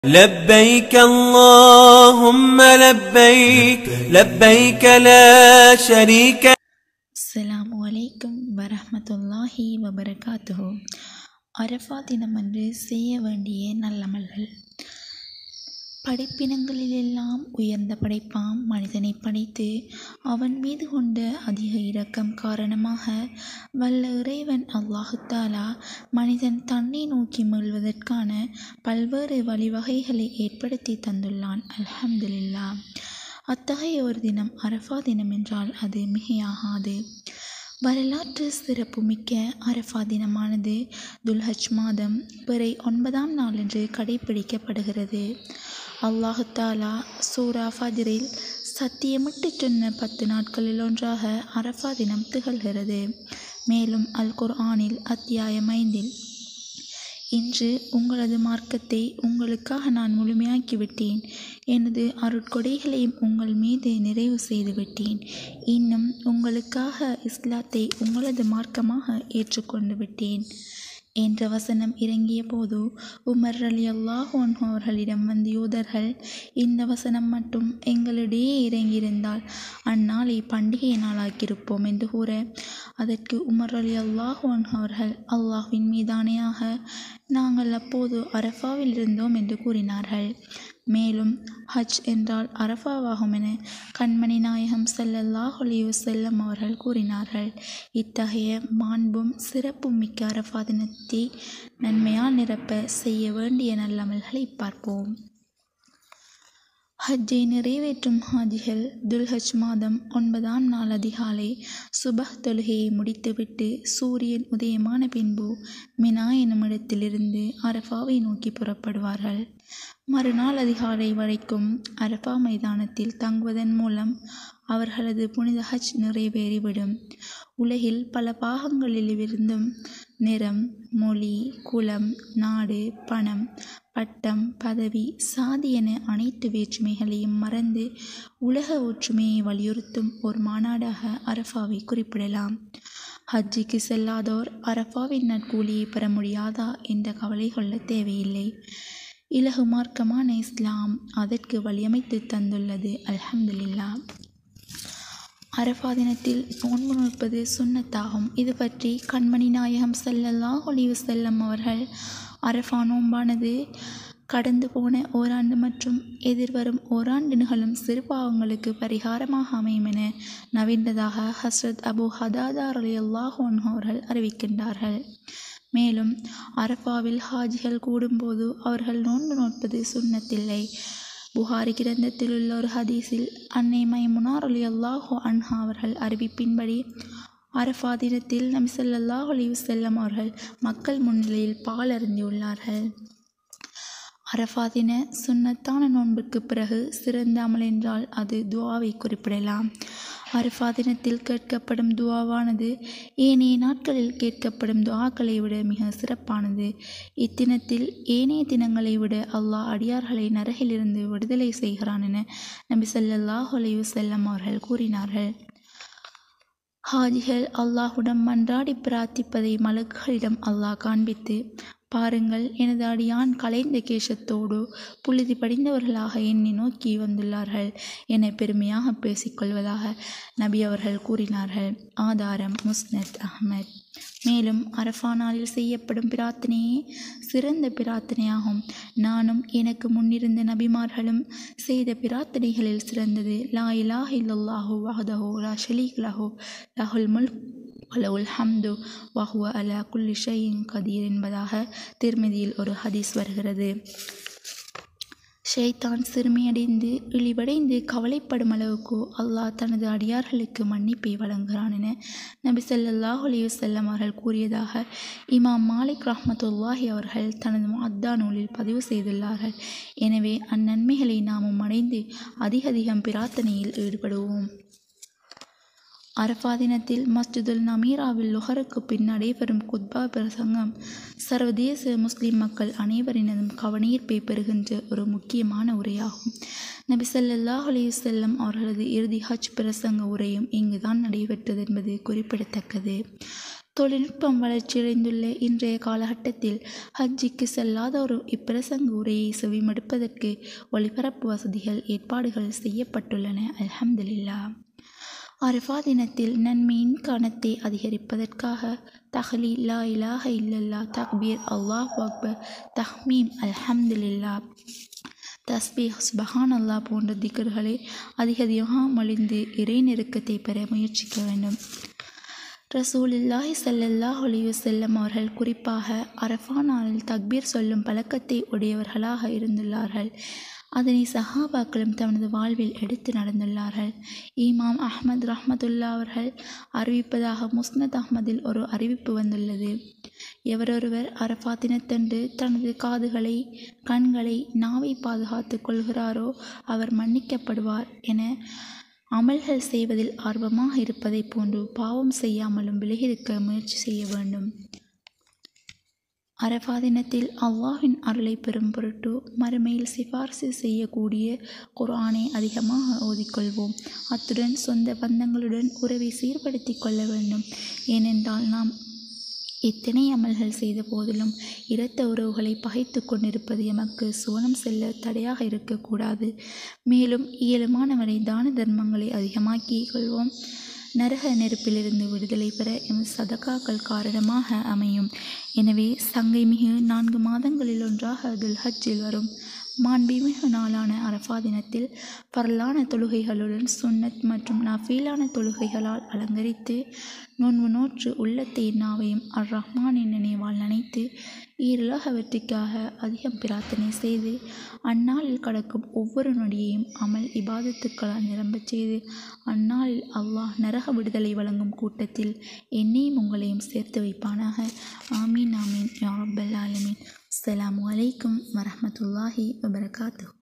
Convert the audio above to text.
لبيك اللهم لبيك لبيك لا شريك அஸ்ஸலாமு அலைக்கும் வரஹ்மத்துல்லாஹி வபரகாத்துஹு அரஃபா தினமன்று செய்ய வேண்டிய நல்லமல்கள் படைப்பினங்களிலெல்லாம் உயர்ந்த படைப்பாம் மனிதனை படைத்து அவன் மீது கொண்ட அதிக இரக்கம் காரணமாக வல்ல இறைவன் அல்லாஹு தாலா மனிதன் தன்னை நோக்கி மீள்வதற்கான பல்வேறு வழிவகைகளை ஏற்படுத்தி தந்துள்ளான் அல்ஹம்துலில்லா அத்தகைய ஒரு தினம் அரஃபா தினம் என்றால் அது மிகையாகாது வரலாற்று சிறப்புமிக்க அரஃபா தினமானது துல்ஹஜ் மாதம் பிறை ஒன்பதாம் நாளன்று கடைபிடிக்கப்படுகிறது அல்லாஹு தாலா சூரா ஃபஜ்ரில் சத்தியமிட்டு சொன்ன பத்து நாட்களில் ஒன்றாக அரஃபா தினம் திகழ்கிறது மேலும் அல் குர்ஆனில் அத்தியாயம் ஐந்தில் இன்று உங்களது மார்க்கத்தை உங்களுக்காக நான் முழுமையாக்கிவிட்டேன் எனது அருட்கொடைகளையும் உங்கள் மீது நிறைவு செய்து விட்டேன் இன்னும் உங்களுக்காக இஸ்லாத்தை உங்களது மார்க்கமாக ஏற்றுக்கொண்டு விட்டேன் என்ற வசனம் இறங்கிய போது உமர் அலி அல்லாஹோன் அவர்களிடம் வந்த யூதர்கள் இந்த வசனம் மட்டும் எங்களிடையே இறங்கியிருந்தால் அந்நாளை பண்டிகை நாளாக்கியிருப்போம் என்று கூற அதற்கு உமர் அலி அல்லாஹோன் அவர்கள் அல்லாஹ்வின் மீதானையாக நாங்கள் அப்போது அரஃபாவில் இருந்தோம் என்று கூறினார்கள் மேலும் ஹஜ் என்றால் அரஃபாவாகும் என கண்மணி நாயகம் ஸல்லல்லாஹு அலைஹி வஸல்லம் அவர்கள் கூறினார்கள் இத்தகைய மாண்பும் சிறப்பும் மிக்க அரஃபா தினத்தை நன்மையால் நிரப்ப செய்ய வேண்டிய நல்லமல்களை பார்ப்போம் ஹஜ்ஜை நிறைவேற்றும் ஹாஜிகள் துல்ஹஜ் மாதம் ஒன்பதாம் நாள் அதிகாலை சுபஹ் தொழுகையை முடித்துவிட்டு சூரியன் உதயமான பின்பு மினா எனும் இடத்திலிருந்து அரஃபாவை நோக்கி புறப்படுவார்கள் மறுநாள் அதிகாலை வரைக்கும் அரஃபா மைதானத்தில் தங்குவதன் மூலம் அவர்களது புனித ஹஜ் நிறைவேறிவிடும் உலகில் பல பாகங்களிலிருந்தும் நிறம் மொழி குலம் நாடு பணம் பட்டம் பதவி சாதி என அனைத்து வேற்றுமைகளையும் மறந்து உலக ஒற்றுமையை வலியுறுத்தும் ஒரு மாநாடாக அரஃபாவை குறிப்பிடலாம் ஹஜ்ஜிக்கு செல்லாதோர் அரஃபாவின் நற்கூலியை பெற முடியாதா என்ற கவலை கொள்ள தேவையில்லை இலகு மார்க்கமான இஸ்லாம் அதற்கு வழியமைத்து தந்துள்ளது அல்ஹம்துலில்லா அரஃபா தினத்தில் நோன்பு நோற்பது சுன்னத்தாகும் இது பற்றி கண்மணி நாயகம் ஸல்லல்லாஹு அலைஹி வஸல்லம் அவர்கள் அரஃபா நோன்பானது கடந்து போன ஓராண்டு மற்றும் எதிர்வரும் ஓராண்டு நிகழும் சிறு பாவங்களுக்கு பரிகாரமாக அமையும் என நவீனதாக ஹஸ்ரத் அபு ஹதாதார் அலி அல்லாஹோன் அவர்கள் அறிவிக்கின்றார்கள் மேலும் அரஃபாவில் ஹாஜிகள் கூடும்போது அவர்கள் நோன்பு நோட்பது சுண்ணத்தில்லை புகாரி கிரந்தத்தில் உள்ள ஒரு ஹதீஸில் அன்னை மைமுனார் அலி அல்லாஹோ அன்ஹா அவர்கள் அறிவிப்பின்படி அரஃபா தினத்தில் நபி ஸல்லல்லாஹு அலைஹி வஸல்லம் அவர்கள் மக்கள் முன்னிலையில் பால் அருந்தியுள்ளார்கள் அரஃபா தின சுன்னத்தான நோன்பிற்கு பிறகு சிறந்த அமல் என்றால் அது துவாவை குறிப்பிடலாம் அரஃபா தினத்தில் கேட்கப்படும் துவாவானது ஏனைய நாட்களில் கேட்கப்படும் துவாக்களை விட மிக சிறப்பானது இத்தினத்தில் ஏனைய தினங்களை விட அல்லாஹ் அடியார்களை நரகிலிருந்து விடுதலை செய்கிறான் என நபி ஸல்லல்லாஹு அலைஹி வஸல்லம் அவர்கள் கூறினார்கள் ஹாஜிகள் அல்லாஹுடன் மன்றாடி பிரார்த்திப்பதை மலக்குகளிடம் அல்லாஹ் காண்பித்து பாருங்கள் எனது அடியான் கலைந்த கேசத்தோடு புழுதி படிந்தவர்களாக என்னை நோக்கி வந்துள்ளார்கள் என பெருமையாக பேசிக்கொள்வதாக நபி அவர்கள் கூறினார்கள் ஆதாரம் முஸ்னத் அஹ்மத் மேலும் அரஃபா நாளில் செய்யப்படும் பிரார்த்தனையே சிறந்த பிரார்த்தனையாகும் நானும் எனக்கு முன்னிருந்த நபிமார்களும் செய்த பிரார்த்தனைகளில் சிறந்தது லா இலாஹ இல்லல்லாஹு வஹதஹு லா ஷலீக் லஹு லஹுல் முல்க் வலவுல் ஹம்து வஹுவ அலா குல்லி ஷையின் கதீர் என்பதாக திருமதியில் ஒரு ஹதீஸ் வருகிறது ஷைத்தான் சிறுமியடைந்து இழிவடைந்து கவலைப்படும் அளவுக்கு அல்லாஹ் தனது அடியார்களுக்கு மன்னிப்பை வழங்குகிறான் என நபி ஸல்லல்லாஹு அலைஹி வஸல்லம் அவர்கள் கூறியதாக இமாம் மாலிக் ரஹ்மத்துல்லாஹி அவர்கள் தனது அத்தா நூலில் பதிவு செய்துள்ளார்கள் எனவே அந்நன்மைகளை நாமும் அடைந்து அதிக அதிகம் பிரார்த்தனையில் ஈடுபடுவோம் அரஃபா தினத்தில் மஸ்ஜிதுல் நமீராவில் லுஹருக்கு பின் நடைபெறும் குத்பா பிரசங்கம் சர்வதேச முஸ்லிம் மக்கள் அனைவரினதும் கவனீர்ப்பை பெறுகின்ற ஒரு முக்கியமான உரையாகும் நபி ஸல்லல்லாஹு அலைஹி வஸல்லம் அவர்களது இறுதி ஹஜ் பிரசங்க உரையும் இங்குதான் நடைபெற்றது என்பது குறிப்பிடத்தக்கது தொழில்நுட்பம் வளர்ச்சியடைந்துள்ள இன்றைய காலகட்டத்தில் ஹஜ்ஜிக்கு செல்லாதோர் இப்பிரசங்க உரையை செவிமடுப்பதற்கு ஒளிபரப்பு வசதிகள் ஏற்பாடுகள் செய்யப்பட்டுள்ளன அல்ஹம்துலில்லா அரஃபா தினத்தில் நன்மையின் கணத்தை அதிகரிப்பதற்காக தஹலி லா இலாஹ இல்லல்லா தக்பீர் அல்லாஹ் அக்பர் தஹ்மீம் அல்ஹம்துலில்லா தஸ்பீஹ் சுபஹான் அல்லாஹ் போன்ற திகர்களை அதிக அதிகமாக மொழிந்து இறை நெருக்கத்தை பெற முயற்சிக்க வேண்டும் ரசூலுல்லாஹி ஸல்லல்லாஹு அலைஹி வஸல்லம் அவர்கள் குறிப்பாக அரஃபா நாளில் தக்பீர் சொல்லும் பழக்கத்தை உடையவர்களாக இருந்துள்ளார்கள் அதனை சஹாபாக்களும் தனது வாழ்வில் எடுத்து நடந்துள்ளார்கள் இமாம் அஹ்மத் ரஹ்மத்துல்லா அவர்கள் அறிவிப்பதாக முஸ்னத் அஹ்மதில் ஒரு அறிவிப்பு வந்துள்ளது எவரொருவர் அரஃபா தினத்தன்று தனது காதுகளை கண்களை நாவை பாதுகாத்துக் கொள்கிறாரோ அவர் மன்னிக்கப்படுவார் என அமல்கள் செய்வதில் ஆர்வமாக இருப்பதைப் போன்று பாவம் செய்யாமலும் விலகியிருக்க முயற்சி செய்ய வேண்டும் அரஃபா தினத்தில் அல்லாஹ்வின் அருளை பெறும் பொருட்டு மறுமையில் சிபாரிசு செய்யக்கூடிய குர்ஆனை அதிகமாக ஓதிக்கொள்வோம் அத்துடன் சொந்த பந்தங்களுடன் உறவை சீர்படுத்தி கொள்ள வேண்டும் ஏனென்றால் நாம் எத்தனை அமல்கள் செய்த போதிலும் இரத்த உறவுகளை பகைத்து கொண்டிருப்பது எமக்கு சுவனம் செல்ல தடையாக இருக்கக்கூடாது மேலும் இயலுமானவரை தான தர்மங்களை அதிகமாக்கிக் கொள்வோம் நரக நெருப்பிலிருந்து விடுதலை பெற எமது சதகாக்கள் காரணமாக அமையும் எனவே சங்கை மிகு நான்கு மாதங்களில் ஒன்றாக துல் ஹஜ்ஜில் வரும் மாண்புமிகு நாளான அரஃபா தினத்தில் பரலான தொழுகைகளுடன் சுன்னத் மற்றும் நஃபீலான தொழுகைகளால் அலங்கரித்து நோன்பு நோற்று உள்ளத்தை நாவையும் அர் ரஹ்மானின் நினைவால் நினைத்து ஈருலக வெற்றிக்காக அதிகம் பிரார்த்தனை செய்து அந்நாளில் கடக்கும் ஒவ்வொரு நொடியையும் அமல் இபாதத்துக்களால் நிரம்பச் செய்து அந்நாளில் அல்லாஹ் நரக விடுதலை வழங்கும் கூட்டத்தில் என்னையும் உங்களையும் சேர்த்து வைப்பானாக ஆமீன் ஆமீன் யா ரப்பல் ஆலமீன் அஸ்ஸலாமு அலைக்கும் வரஹ்மத்துல்லாஹி வபரகாத்துஹு